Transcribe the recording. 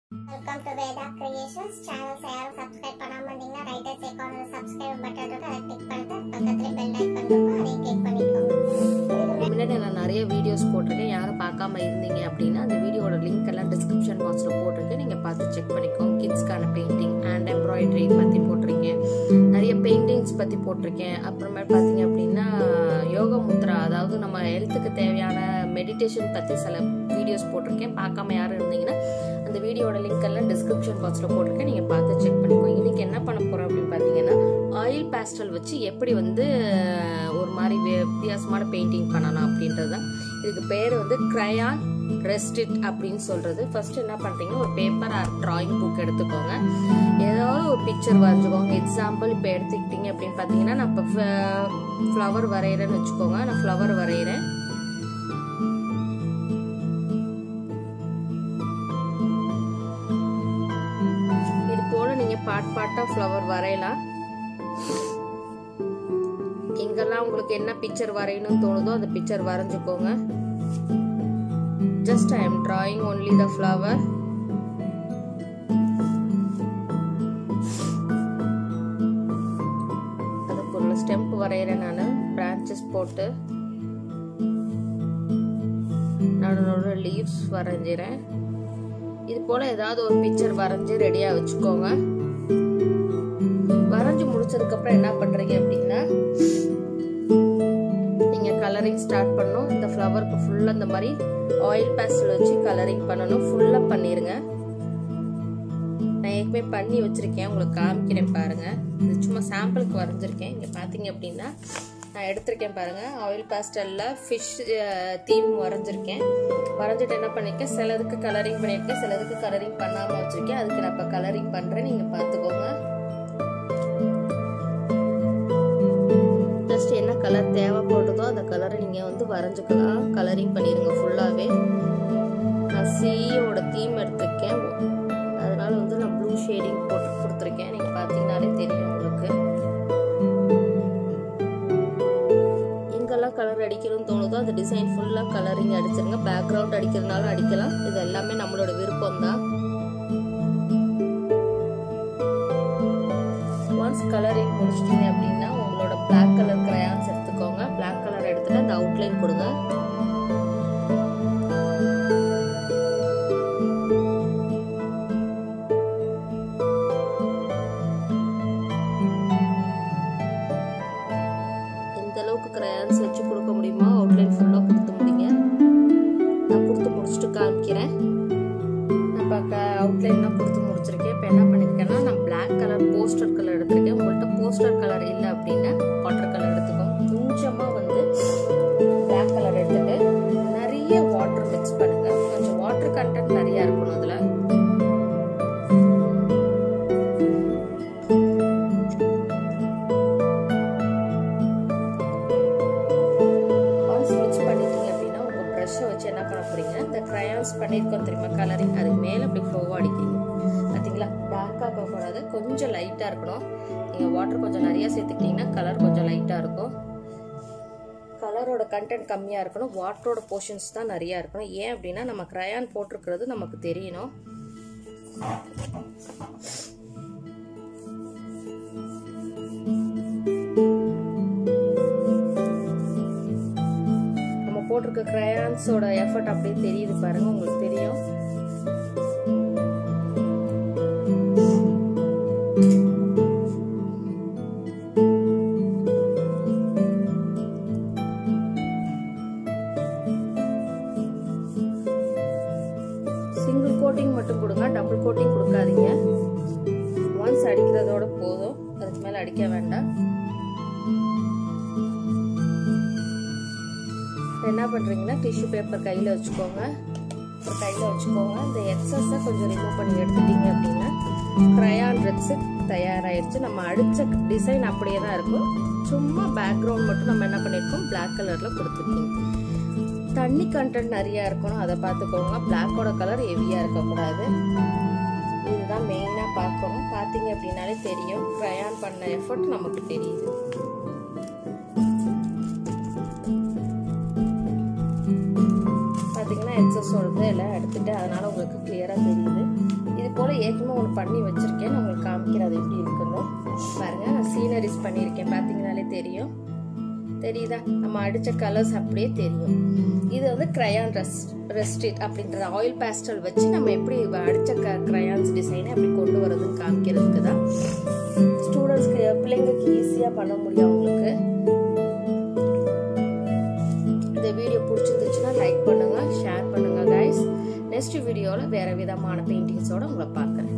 welcome to Veda creations channels யாரும் subscribe பண்ணாம இருந்தீங்கன்னா right side corner subscribe button அதை கிளிக் பண்ணிட்டு பக்கத்துல பெல் ஐக்கான் இருக்கும் அதையும் கிளிக் பண்ணிக்கோங்க முன்னாடி நான் நிறைய வீடியோஸ் போட்டிருக்கேன் யாரும் பார்க்காம இருந்தீங்க அப்படின்னா அந்த வீடியோட லிங்க் எல்லாம் டிஸ்கிரிப்ஷன் பாக்ஸில் போட்டிருக்கேன் நீங்கள் பார்த்து செக் பண்ணிக்கோங்க கிட்ஸ்க்கான பெயிண்டிங் ஹேண்ட் எம்ப்ராய்டரி பற்றி போட்டிருக்கேன் நிறைய பெயிண்டிங்ஸ் பற்றி போட்டிருக்கேன் அப்புறமேட்டு பார்த்தீங்க அப்படின்னா யோக முத்ரா அதாவது நம்ம ஹெல்த்துக்கு தேவையான மெடிடேஷன் பற்றி சில வீடியோஸ் போட்டிருக்கேன் பார்க்காம யாரும் இருந்தீங்கன்னா அந்த வீடியோட லிங்க் எல்லாம் டிஸ்கிரிப்ஷன் பாக்ஸில் போட்டிருக்கேன் நீங்கள் பார்த்து செக் பண்ணிக்கோங்க இன்றைக்கி என்ன பண்ண போகிறோம் அப்படின்னு பார்த்தீங்கன்னா ஆயில் பேஸ்டல் வச்சு எப்படி வந்து அஹ், ஒரு மாதிரி வே- வித்தியாசமான பெயிண்டிங் பண்ணலாம் அப்படின்றது தான் இதுக்கு பேர் வந்து க்ரையான் ரெஸ்டிட் அப்படின்னு சொல்கிறது ஃபர்ஸ்ட் என்ன பண்ணுறீங்கன்னா ஒரு பேப்பர் ஆர் ட்ராயிங் புக் எடுத்துக்கோங்க ஏதாவது ஒரு பிக்சர் வரைஞ்சுக்கோங்க எக்ஸாம்பிள் இப்போ எடுத்துக்கிட்டீங்க அப்படின்னு பார்த்தீங்கன்னா நான் இப்போ ஃப்ளவர் வரைகிறேன்னு வச்சுக்கோங்க நான் ஃப்ளவர் வரைகிறேன் இது போல நீங்க பார்ட் பார்ட்டா ஃப்ளவர் வரையலாம் எங்கெல்லாம் உங்களுக்கு என்ன பிக்சர் வரையணும்னு தோணுதோ அந்த பிக்சர் வரைஞ்சுக்கோங்க just I am drawing only the flower அதுக்கு ஒரு ஸ்டெம்ப் வரைகிறேன் நான் பிரான்ச்சஸ் போட்டு நடு நடு லீவ்ஸ் வரைஞ்சிறேன் இது போல ஏதாவது ஒரு பிக்சர் வரைஞ்சி ரெடியா வச்சுக்கோங்க வரைஞ்சி முடிச்சதுக்கு அப்புறம் என்ன பண்றீங்க அப்படின்னா நீங்க கலரிங் ஸ்டார்ட் பண்ணணும் இந்த ஃப்ளவருக்கு ஃபுல்லா இந்த மாதிரி ஆயில் பேஸ்டல் வச்சு கலரிங் பண்ணணும் ஃபுல்லா பண்ணிருங்க நான் ஏற்கனவே பண்ணி வச்சிருக்கேன் உங்களுக்கு காமிக்கிறேன் பாருங்க இது சும்மா சாம்பிளுக்கு வரைஞ்சிருக்கேன் இங்க பாத்தீங்க அப்படின்னா நான் எடுத்திருக்கேன் பாருங்க ஆயில் பேஸ்டல்ல ஃபிஷ் தீம் வரைஞ்சிருக்கேன் வரைஞ்சிட்டு என்ன பண்ணிருக்கேன் சிலதுக்கு கலரிங் பண்ணியிருக்கேன் சிலதுக்கு கலரிங் பண்ணாம வச்சிருக்கேன் அதுக்கு நான் இப்போ கலரிங் பண்றேன் நீங்க பாத்துக்கோங்க ஜஸ்ட் என்ன கலர் தேவைப்படுதோ அந்த கலரை நீங்க வந்து வரைஞ்சுக்கலாம் கலரிங் பண்ணிருங்க ஃபுல்லாவே நான் சீயோட தீம் எடுத்திருக்கேன் அதனால வந்து நான் ப்ளூ ஷேடிங் போட்டு கொடுத்துருக்கேன் நீங்க பாத்தீங்கன்னாலே தெரியும் உங்களுக்கு எங்கெல்லாம் கலர் அடிக்கணும்னு தோணுதோ அந்த டிசைன் ஃபுல்லாக கலரிங் அடிச்சிருங்க பேக்ரவுண்ட் அடிக்கிறதுனாலும் அடிக்கலாம் இது எல்லாமே நம்மளோட விருப்பம் தான் ஒன்ஸ் கலரிங் முடிச்சிட்டீங்க அப்படின்னா உங்களோட Black கலர் கிரையான்ஸ் எடுத்துக்கோங்க Black கலர் எடுத்துட்டு அந்த அவுட்லைன் கொடுங்க எந்த அளவுக்கு கிரையான்ஸ் வச்சு கொடுக்க முடியுமோ அவுட்லைன் ஃபுல்லாக கொடுத்து முடிங்க நான் கொடுத்து முடிச்சுட்டு காமிக்கிறேன் நான் இப்போ அவுட்லைன்லாம் கொடுத்து முடிச்சிருக்கேன் இப்போ என்ன பண்ணியிருக்கேன்னா நான் Black கலர் போஸ்டர் கலர் எடுத்திருக்கேன் உங்கள்கிட்ட போஸ்டர் கலர் இல்லை அப்படின்னா வாட்டர் கலர் எடுத்துக்கோங்க கொஞ்சமாக வந்து Black கலர் எடுத்துட்டு நிறைய வாட்டர் மிக்ஸ் பண்ணுங்க கொஞ்சம் வாட்டர் கண்டென்ட் நிறையா இருக்கணும் அதில் ஒன்ஸ் மிக்ஸ் பண்ணிட்டீங்க அப்படின்னா உங்கள் ப்ரஷ்ஷை வச்சு என்ன பண்ண போறீங்க இந்த க்ரையான்ஸ் பண்ணியிருக்கோம் தெரியுமா கலரிங் அதுக்கு மேலே அப்படி ஃப்ளோவாக அடிக்கிறீங்க பார்த்தீங்களா டார்க்காக போகக்கூடாது கொஞ்சம் லைட்டாக இருக்கணும் நீங்கள் வாட்டர் கொஞ்சம் நிறையா சேர்த்துக்கிட்டிங்கன்னா கலர் கொஞ்சம் லைட்டாக இருக்கும் கலரோட கண்டென்ட் கம்மியாக இருக்கணும் வாட்டரோட போர்ஷன்ஸ் தான் நிறையா இருக்கணும் ஏன் அப்படின்னா நம்ம க்ரையான் போட்டிருக்கிறது நமக்கு தெரியணும் நம்ம போட்டிருக்க க்ரையான்ஸோட எஃபர்ட் அப்படியே தெரியுது பாருங்க உங்களுக்கு தெரியும் சிங்கிள் கோட்டிங் மட்டும் கொடுங்க டபுள் கோட்டிங் கொடுக்காதீங்க ஒன்ஸ் அடிக்கிறதோட போதும் அதுக்கு மேலே அடிக்க வேண்டாம் என்ன பண்ணுறீங்கன்னா டிஷ்யூ பேப்பர் கையில் வச்சுக்கோங்க ஒரு கையில் வச்சுக்கோங்க இந்த எக்ஸஸை கொஞ்சம் ரிமூவ் பண்ணி எடுத்துட்டீங்க அப்படின்னா க்ரையான் ரெட்ஸு தயாராகிடுச்சு நம்ம அடித்த டிசைன் அப்படியே தான் இருக்கும் சும்மா பேக்ரவுண்ட் மட்டும் நம்ம என்ன பண்ணியிருக்கோம் Black கலரில் கொடுத்துருக்கீங்க தண்ணி கண்டென்ட் நிறையா இருக்கணும் அதை பார்த்துக்கோங்க பிளாக்கோட கலர் ஹெவியாக இருக்கக்கூடாது இதுதான் மெயினாக பார்க்கணும் பார்த்தீங்க அப்படின்னாலே தெரியும் க்ரையான் பண்ண எஃபர்ட் நமக்கு தெரியுது பார்த்தீங்கன்னா எக்ஸஸ் வருது எல்லாம் எடுத்துட்டு அதனால உங்களுக்கு கிளியராக தெரியுது இது ஏற்கனவே ஒன்று பண்ணி வச்சுருக்கேன் நான் உங்களுக்கு காமிக்கிறேன் அது எப்படி இருக்குன்னு பாருங்க நான் சீனரிஸ் பண்ணியிருக்கேன் பார்த்தீங்கனாலே தெரியும் தெரியுதா நம்ம அடித்த கலர்ஸ் அப்படியே தெரியும் இது வந்து க்ரையான் ரெஸ் ரெஸ்ட்ரிட் அப்படின்ற ஆயில் பேஸ்டல் வச்சு நம்ம எப்படி அடித்த க க்ரையான்ஸ் டிசைனை எப்படி கொண்டு வரதுன்னு காமிக்கிறதுக்கு தான் ஸ்டூடெண்ட்ஸ்க்கு பிள்ளைங்களுக்கு ஈஸியாக பண்ண முடியும் அவங்களுக்கு இந்த வீடியோ பிடிச்சிருந்துச்சுன்னா லைக் பண்ணுங்க ஷேர் பண்ணுங்க கைஸ் நெக்ஸ்ட் வீடியோவில் வேற விதமான பெயிண்டிங்ஸோட உங்களை பார்க்குறேன்